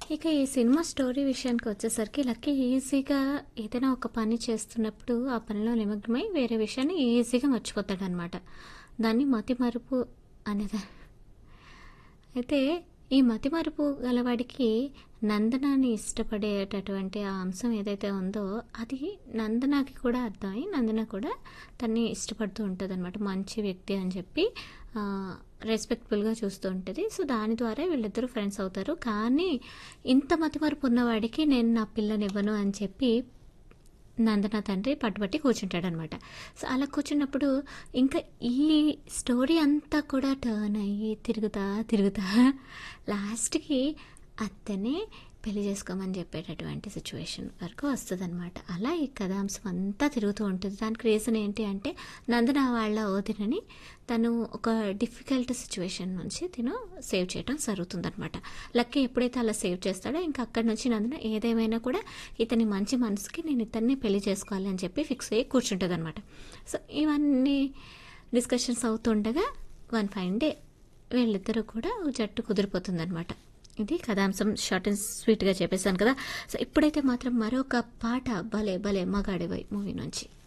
ఇక ఈ cinema story విషయానికి వచ్చేసరికి లక్కీ ఈజీగా ఏదైనా ఒక పని చేస్తున్నప్పుడు ఆ పనిలో నిమగ్నమై వేరే విషయాన్ని ఈజీగా మర్చిపోతాడనమాట దాన్ని మతిమరుపు అనేది అయితే ఈ మతిమరుపు గలవాడికి నందనాన్ని ఇష్టపడేటటువంటి ఆ అంశం ఏదైతే ఉందో అది నందనకి కూడా అర్థమై నందన కూడా తన్ని ఇష్టపడుతూ ఉంటుంది అనమాట మంచి వ్యక్తి అని చెప్పి రెస్పెక్ట్ఫుల్గా చూస్తూ ఉంటుంది సో దాని ద్వారా వీళ్ళిద్దరూ ఫ్రెండ్స్ అవుతారు కానీ ఇంత మతిమరుపు ఉన్నవాడికి నేను నా పిల్లనివ్వను అని చెప్పి నందన తండ్రి పట్టుబట్టి కూర్చుంటాడనమాట సో అలా కూర్చున్నప్పుడు ఇంకా ఈ స్టోరీ అంతా కూడా టర్న్ అయ్యి తిరుగుతా తిరుగుతా లాస్ట్కి అత్తనే పెళ్లి చేసుకోమని చెప్పేటటువంటి సిచ్యువేషన్ వరకు వస్తుందన్నమాట అలా ఈ కథాంశం అంతా తిరుగుతూ ఉంటుంది దానికి రీజన్ ఏంటి అంటే నందన వాళ్ళ వదినని తను ఒక డిఫికల్ట్ సిచ్యువేషన్ నుంచి తిను సేవ్ చేయడం జరుగుతుందనమాట లక్కీ ఎప్పుడైతే అలా సేవ్ చేస్తాడో ఇంకా అక్కడి నుంచి నందన ఏదేమైనా కూడా ఇతని మంచి మనసుకి నేను ఇతన్ని పెళ్లి చేసుకోవాలి అని చెప్పి ఫిక్స్ అయ్యి కూర్చుంటుంది అనమాట సో ఇవన్నీ డిస్కషన్స్ అవుతుండగా వన్ ఫైన్ డే వీళ్ళిద్దరూ కూడా ఓ జట్టు కుదిరిపోతుందన్నమాట ఇది కథాంశం షార్ట్ అండ్ స్వీట్గా చెప్పేశాను కదా సో ఇప్పుడైతే మాత్రం మరొక పాట భలే భలే మగాడివై మూవీ నుంచి